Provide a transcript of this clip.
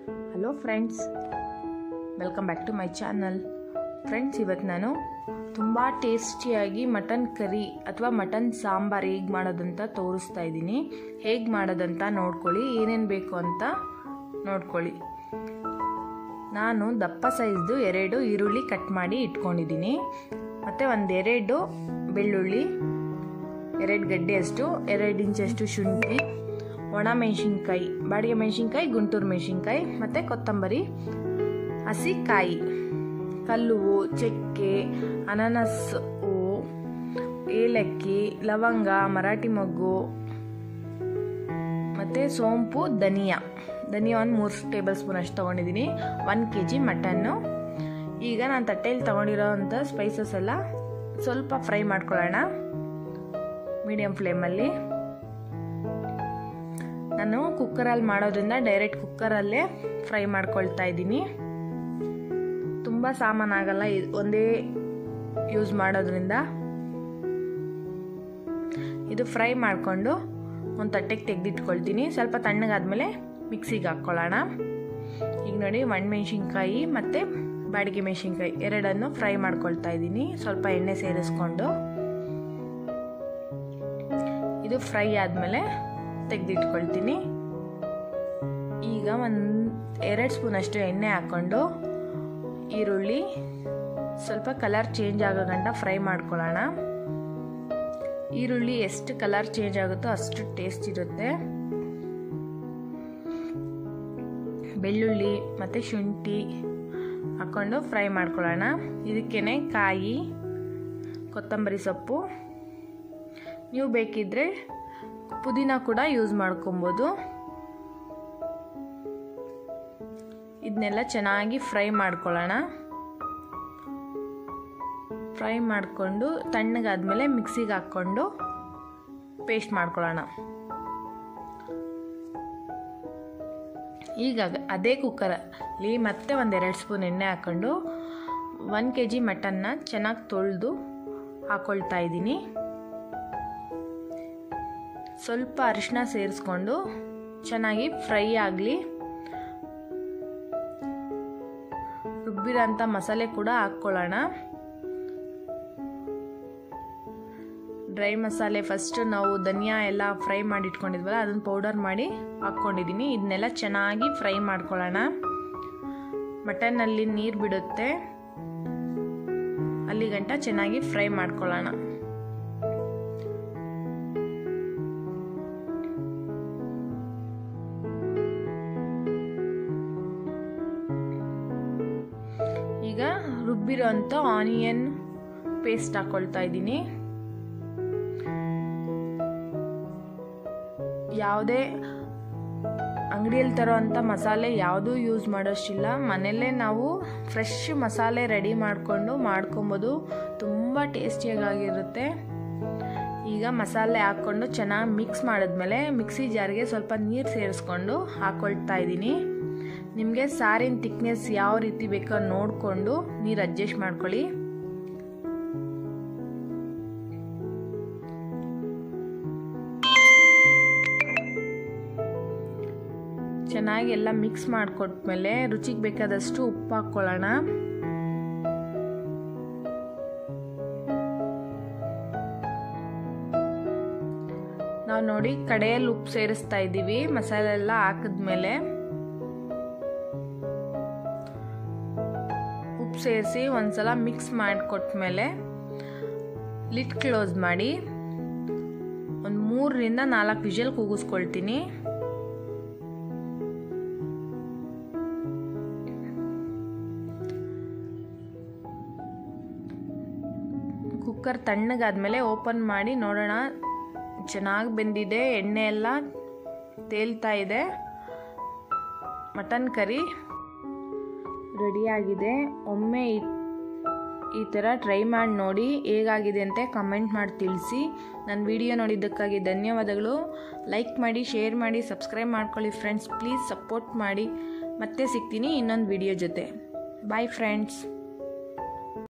hello friends welcome back to my channel friends ಇವತ್ತು ನಾನು ತುಂಬ ಟೇಸ್ಟಿಯಾಗಿ ಮಟನ್ ಕರಿ ಅಥವಾ ಮಟನ್ ಸಾಂಬಾರು ಹೇಗೆ ಮಾಡೋದಂತ ತೋರಿಸ್ತಾ ಇದ್ದೀನಿ ಹೇಗೆ ಮಾಡೋದಂತ ನೋಡ್ಕೊಳ್ಳಿ ಏನೇನು ಬೇಕು ಅಂತ ನೋಡ್ಕೊಳ್ಳಿ ನಾನು ದಪ್ಪ ಸೈಜ್ದು ಎರಡು ಈರುಳ್ಳಿ ಕಟ್ ಮಾಡಿ ಇಟ್ಕೊಂಡಿದ್ದೀನಿ ಮತ್ತು ಒಂದೆರಡು ಬೆಳ್ಳುಳ್ಳಿ ಎರಡು ಗಡ್ಡೆಯಷ್ಟು ಎರಡು ಇಂಚಷ್ಟು ಶುಂಠಿ ಒಣ ಮೆಣಸಿನ್ಕಾಯಿ ಬಾಡಿಗೆ ಮೆಣಸಿನ್ಕಾಯಿ ಗುಂಟೂರು ಮೆಣಸಿನ್ಕಾಯಿ ಮತ್ತು ಕೊತ್ತಂಬರಿ ಹಸಿ ಕಾಯಿ ಕಲ್ಲುವು ಚಕ್ಕೆ ಅನಾನಸ್ ಹೂವು ಏಲಕ್ಕಿ ಲವಂಗ ಮರಾಠಿ ಮೊಗ್ಗು ಮತ್ತು ಸೋಂಪು ಧನಿಯಾ ಧನಿಯಾ ಒಂದು ಮೂರು ಟೇಬಲ್ ಸ್ಪೂನ್ ಅಷ್ಟು ತೊಗೊಂಡಿದ್ದೀನಿ ಒನ್ ಕೆ ಜಿ ಮಟನ್ನು ಈಗ ನಾನು ತಟ್ಟೆಯಲ್ಲಿ ತೊಗೊಂಡಿರೋವಂಥ ಸ್ಪೈಸಸ್ ಎಲ್ಲ ಸ್ವಲ್ಪ ಫ್ರೈ ಮಾಡ್ಕೊಳ್ಳೋಣ ಮೀಡಿಯಮ್ ಫ್ಲೇಮಲ್ಲಿ ನಾನು ಕುಕ್ಕರಲ್ಲಿ ಮಾಡೋದ್ರಿಂದ ಡೈರೆಕ್ಟ್ ಕುಕ್ಕರಲ್ಲೇ ಫ್ರೈ ಮಾಡ್ಕೊಳ್ತಾ ಇದ್ದೀನಿ ತುಂಬ ಸಾಮಾನಾಗಲ್ಲ ಒಂದೇ ಯೂಸ್ ಮಾಡೋದ್ರಿಂದ ಇದು ಫ್ರೈ ಮಾಡಿಕೊಂಡು ಒಂದು ತಟ್ಟೆಗೆ ತೆಗೆದಿಟ್ಕೊಳ್ತೀನಿ ಸ್ವಲ್ಪ ತಣ್ಣಗಾದ್ಮೇಲೆ ಮಿಕ್ಸಿಗೆ ಹಾಕ್ಕೊಳ್ಳೋಣ ಈಗ ನೋಡಿ ಒಣಮೆಣ್ಸಿನ್ಕಾಯಿ ಮತ್ತು ಬಾಡಿಗೆ ಮೆಣಸಿನ್ಕಾಯಿ ಎರಡನ್ನು ಫ್ರೈ ಮಾಡ್ಕೊಳ್ತಾ ಇದ್ದೀನಿ ಸ್ವಲ್ಪ ಎಣ್ಣೆ ಸೇರಿಸ್ಕೊಂಡು ಇದು ಫ್ರೈ ಆದಮೇಲೆ ತೆಗೆದಿಟ್ಕೊಳ್ತೀನಿ ಈಗ ಒಂದು ಎರಡು ಸ್ಪೂನಷ್ಟು ಎಣ್ಣೆ ಹಾಕ್ಕೊಂಡು ಈರುಳ್ಳಿ ಸ್ವಲ್ಪ ಕಲರ್ ಚೇಂಜ್ ಆಗೋ ಗಂಟ ಫ್ರೈ ಮಾಡ್ಕೊಳ್ಳೋಣ ಈರುಳ್ಳಿ ಎಷ್ಟು ಕಲರ್ ಚೇಂಜ್ ಆಗುತ್ತೋ ಅಷ್ಟು ಟೇಸ್ಟ್ ಇರುತ್ತೆ ಬೆಳ್ಳುಳ್ಳಿ ಮತ್ತು ಶುಂಠಿ ಹಾಕ್ಕೊಂಡು ಫ್ರೈ ಮಾಡ್ಕೊಳ್ಳೋಣ ಇದಕ್ಕೇ ಕಾಯಿ ಕೊತ್ತಂಬರಿ ಸೊಪ್ಪು ನೀವು ಬೇಕಿದ್ದರೆ ಪುದೀನ ಕೂಡ ಯೂಸ್ ಮಾಡ್ಕೊಬೋದು ಇದನ್ನೆಲ್ಲ ಚೆನ್ನಾಗಿ ಫ್ರೈ ಮಾಡ್ಕೊಳ್ಳೋಣ ಫ್ರೈ ಮಾಡಿಕೊಂಡು ತಣ್ಣಗಾದ್ಮೇಲೆ ಮಿಕ್ಸಿಗೆ ಹಾಕ್ಕೊಂಡು ಪೇಸ್ಟ್ ಮಾಡ್ಕೊಳ್ಳೋಣ ಈಗ ಅದೇ ಕುಕ್ಕರಲ್ಲಿ ಮತ್ತೆ ಒಂದೆರಡು ಸ್ಪೂನ್ ಎಣ್ಣೆ ಹಾಕ್ಕೊಂಡು ಒನ್ ಕೆ ಜಿ ಮಟನ್ನ ಚೆನ್ನಾಗಿ ತೊಳೆದು ಹಾಕ್ಕೊಳ್ತಾ ಇದ್ದೀನಿ ಸ್ವಲ್ಪ ಅರಿಶಿನ ಸೇರಿಸ್ಕೊಂಡು ಚೆನ್ನಾಗಿ ಫ್ರೈ ಆಗಲಿ ರುಬ್ಬಿರೋಂಥ ಮಸಾಲೆ ಕೂಡ ಹಾಕ್ಕೊಳ್ಳೋಣ ಡ್ರೈ ಮಸಾಲೆ ಫಸ್ಟ್ ನಾವು ಧನಿಯಾ ಎಲ್ಲ ಫ್ರೈ ಮಾಡಿ ಇಟ್ಕೊಂಡಿದ್ವಲ್ಲ ಅದನ್ನು ಪೌಡರ್ ಮಾಡಿ ಹಾಕ್ಕೊಂಡಿದ್ದೀನಿ ಇದನ್ನೆಲ್ಲ ಚೆನ್ನಾಗಿ ಫ್ರೈ ಮಾಡ್ಕೊಳ್ಳೋಣ ಮಟನ್ನಲ್ಲಿ ನೀರು ಬಿಡುತ್ತೆ ಅಲ್ಲಿ ಗಂಟ ಚೆನ್ನಾಗಿ ಫ್ರೈ ಮಾಡ್ಕೊಳ್ಳೋಣ ಈಗ ರುಬ್ಬಿರೋ ಅಂಥ ಆನಿಯನ್ ಪೇಸ್ಟ್ ಹಾಕ್ಕೊಳ್ತಾ ಇದ್ದೀನಿ ಯಾವುದೇ ಅಂಗಡಿಯಲ್ಲಿ ತರೋ ಅಂಥ ಮಸಾಲೆ ಯಾವುದೂ ಯೂಸ್ ಮಾಡೋಷ್ಟಿಲ್ಲ ಮನೆಯಲ್ಲೇ ನಾವು ಫ್ರೆಶ್ ಮಸಾಲೆ ರೆಡಿ ಮಾಡಿಕೊಂಡು ಮಾಡ್ಕೊಬೋದು ತುಂಬ ಟೇಸ್ಟಿಯಾಗಿರುತ್ತೆ ಈಗ ಮಸಾಲೆ ಹಾಕ್ಕೊಂಡು ಚೆನ್ನಾಗಿ ಮಿಕ್ಸ್ ಮಾಡಿದ್ಮೇಲೆ ಮಿಕ್ಸಿ ಜಾರ್ಗೆ ಸ್ವಲ್ಪ ನೀರು ಸೇರಿಸ್ಕೊಂಡು ಹಾಕ್ಕೊಳ್ತಾ ಇದ್ದೀನಿ ನಿಮಗೆ ಸಾರಿನ ತಿಕ್ನೆಸ್ ಯಾವ ರೀತಿ ಬೇಕೋ ನೋಡಿಕೊಂಡು ನೀರು ಅಡ್ಜಸ್ಟ್ ಮಾಡ್ಕೊಳ್ಳಿ ಚೆನ್ನಾಗಿ ಎಲ್ಲ ಮಿಕ್ಸ್ ಮಾಡಿಕೊಟ್ಮೇಲೆ ರುಚಿಗೆ ಬೇಕಾದಷ್ಟು ಉಪ್ಪು ಹಾಕ್ಕೊಳ್ಳೋಣ ನಾವು ನೋಡಿ ಕಡೆಯಲ್ಲಿ ಉಪ್ಪು ಸೇರಿಸ್ತಾ ಇದ್ದೀವಿ ಮಸಾಲೆ ಎಲ್ಲ ಹಾಕಿದ್ಮೇಲೆ ಉಪ್ಪು ಸೇರಿಸಿ ಒಂದ್ಸಲ ಮಿಕ್ಸ್ ಮಾಡಿಕೊಟ್ಮೇಲೆ ಲಿಟ್ ಕ್ಲೋಸ್ ಮಾಡಿ ಒಂದು ಮೂರರಿಂದ ನಾಲ್ಕು ವಿಷಲ್ ಕೂಗಿಸ್ಕೊಳ್ತೀನಿ ಕುಕ್ಕರ್ ತಣ್ಣಗಾದ್ಮೇಲೆ ಓಪನ್ ಮಾಡಿ ನೋಡೋಣ ಚೆನ್ನಾಗಿ ಬೆಂದಿದೆ ಎಣ್ಣೆ ಎಲ್ಲ ತೇಲ್ತಾ ಇದೆ ಮಟನ್ ಕರಿ ರೆಡಿಯಾಗಿದೆ ಒಮ್ಮೆ ಈ ಥರ ಟ್ರೈ ಮಾಡಿ ನೋಡಿ ಹೇಗಾಗಿದೆ ಅಂತ ಕಮೆಂಟ್ ಮಾಡಿ ತಿಳಿಸಿ ನನ್ನ ವಿಡಿಯೋ ನೋಡಿದ್ದಕ್ಕಾಗಿ ಧನ್ಯವಾದಗಳು ಲೈಕ್ ಮಾಡಿ ಶೇರ್ ಮಾಡಿ ಸಬ್ಸ್ಕ್ರೈಬ್ ಮಾಡ್ಕೊಳ್ಳಿ ಫ್ರೆಂಡ್ಸ್ ಪ್ಲೀಸ್ ಸಪೋರ್ಟ್ ಮಾಡಿ ಮತ್ತೆ ಸಿಗ್ತೀನಿ ಇನ್ನೊಂದು ವಿಡಿಯೋ ಜೊತೆ ಬಾಯ್ ಫ್ರೆಂಡ್ಸ್